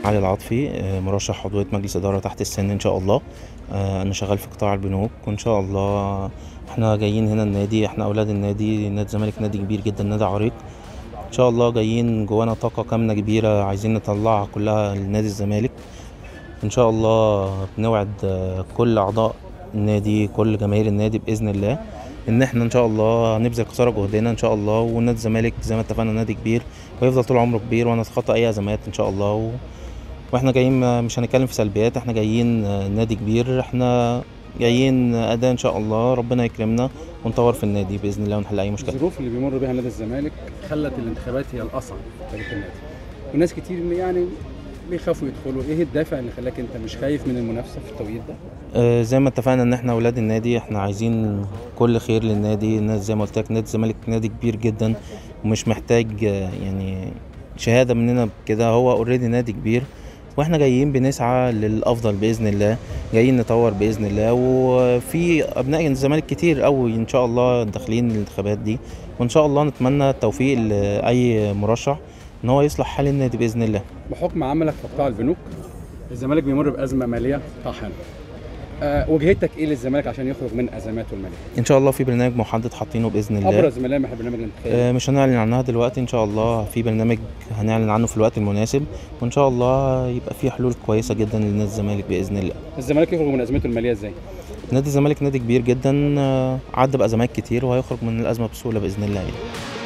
علي العاطفي آه، مرشح عضوية مجلس إدارة تحت السن إن شاء الله آه، أنا شغال في قطاع البنوك وإن شاء الله إحنا جايين هنا النادي إحنا أولاد النادي نادي الزمالك نادي كبير جدا نادي عريق إن شاء الله جايين جوانا طاقة كامنة كبيرة عايزين نطلعها كلها لنادي الزمالك إن شاء الله بنوعد آه، كل أعضاء النادي كل جماهير النادي بإذن الله إن إحنا إن شاء الله هنبذل قصارى جهدنا إن شاء الله ونادي الزمالك زي ما اتفقنا نادي كبير ويفضل طول عمره كبير ونتخطى أي أزمات إن شاء الله و... واحنا جايين ما- مش هنتكلم في سلبيات احنا جايين آه، نادي كبير احنا جايين اداء ان شاء الله ربنا يكرمنا ونطور في النادي باذن الله ونحل اي مشكله الظروف اللي بيمر بها نادي الزمالك خلت الانتخابات هي الاصعب في تاريخ النادي وناس كتير يعني بيخافوا يدخلوا ايه الدافع اللي خلاك انت مش خايف من المنافسه في التوقيت ده آه، زي ما اتفقنا ان احنا اولاد النادي احنا عايزين كل خير للنادي النادي زي ما قلت لك نادي الزمالك نادي كبير جدا ومش محتاج آه، يعني شهاده مننا كده هو اوريدي نادي كبير واحنا جايين بنسعى للافضل باذن الله جايين نطور باذن الله وفي ابناء الزمالك كتير قوي ان شاء الله داخلين الانتخابات دي وان شاء الله نتمنى التوفيق لاي مرشح ان هو يصلح حال النادي باذن الله بحكم عملك في قطاع البنوك الزمالك بيمر بازمه ماليه طاحنه أه وجهتك ايه للزمالك عشان يخرج من ازماته الماليه ان شاء الله في برنامج محدد حاطينه باذن الله ابرز ملامح البرنامج الانتخابي آه، مش هنعلن عنها دلوقتي ان شاء الله في برنامج هنعلن عنه في الوقت المناسب وان شاء الله يبقى في حلول كويسه جدا لنادي الزمالك باذن الله الزمالك يخرج من ازمته الماليه ازاي نادي الزمالك نادي كبير جدا آه، عدى بازمات كتير وهيخرج من الازمه بسهوله باذن الله يعني.